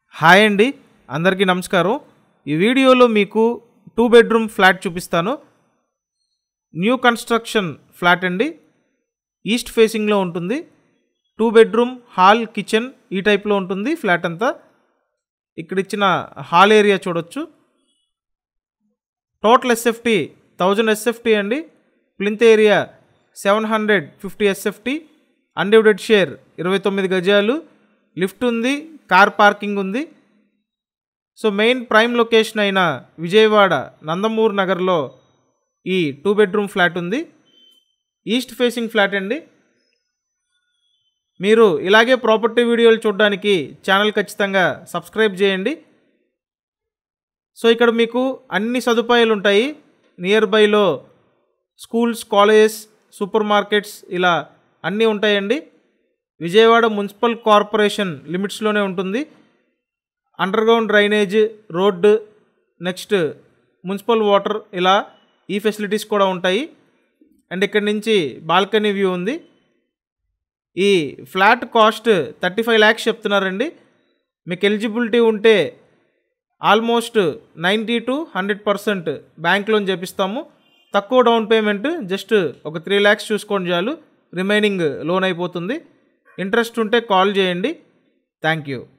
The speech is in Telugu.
హాయ్ అండి అందరికీ నమస్కారం ఈ వీడియోలో మీకు టూ బెడ్రూమ్ ఫ్లాట్ చూపిస్తాను న్యూ కన్స్ట్రక్షన్ ఫ్లాట్ అండి ఈస్ట్ ఫేసింగ్లో ఉంటుంది టూ బెడ్రూమ్ హాల్ కిచెన్ ఈ టైప్లో ఉంటుంది ఫ్లాట్ అంతా ఇక్కడ ఇచ్చిన హాల్ ఏరియా చూడొచ్చు టోటల్ ఎస్ఎఫ్టీ థౌజండ్ ఎస్ఎఫ్టీ అండి plinth area seven hundred fifty SFT undivided share ఇరవై తొమ్మిది గజాలు లిఫ్ట్ ఉంది కార్ పార్కింగ్ ఉంది సో మెయిన్ ప్రైమ్ లొకేషన్ అయిన విజయవాడ నందమూరు నగర్లో ఈ టూ బెడ్రూమ్ ఫ్లాట్ ఉంది ఈస్ట్ ఫేసింగ్ ఫ్లాట్ అండి మీరు ఇలాగే ప్రాపర్టీ వీడియోలు చూడడానికి ఛానల్ ఖచ్చితంగా సబ్స్క్రైబ్ చేయండి సో ఇక్కడ మీకు అన్ని సదుపాయాలు ఉంటాయి నియర్ బైలో స్కూల్స్ కాలేజెస్ సూపర్ మార్కెట్స్ ఇలా అన్నీ ఉంటాయండి విజయవాడ మున్సిపల్ కార్పొరేషన్ లిమిట్స్లోనే ఉంటుంది underground drainage road next municipal water ఇలా ఈ ఫెసిలిటీస్ కూడా ఉంటాయి అండ్ ఇక్కడ నుంచి బాల్కనీ వ్యూ ఉంది ఈ flat cost thirty five lakhs చెప్తున్నారండి మీకు ఎలిజిబిలిటీ ఉంటే almost ninety to hundred percent bank loan చేపిస్తాము తక్కువ డౌన్ పేమెంట్ జస్ట్ ఒక త్రీ ల్యాక్స్ చూసుకోండి చాలు రిమైనింగ్ లోన్ అయిపోతుంది ఇంట్రెస్ట్ ఉంటే కాల్ చేయండి థ్యాంక్ యూ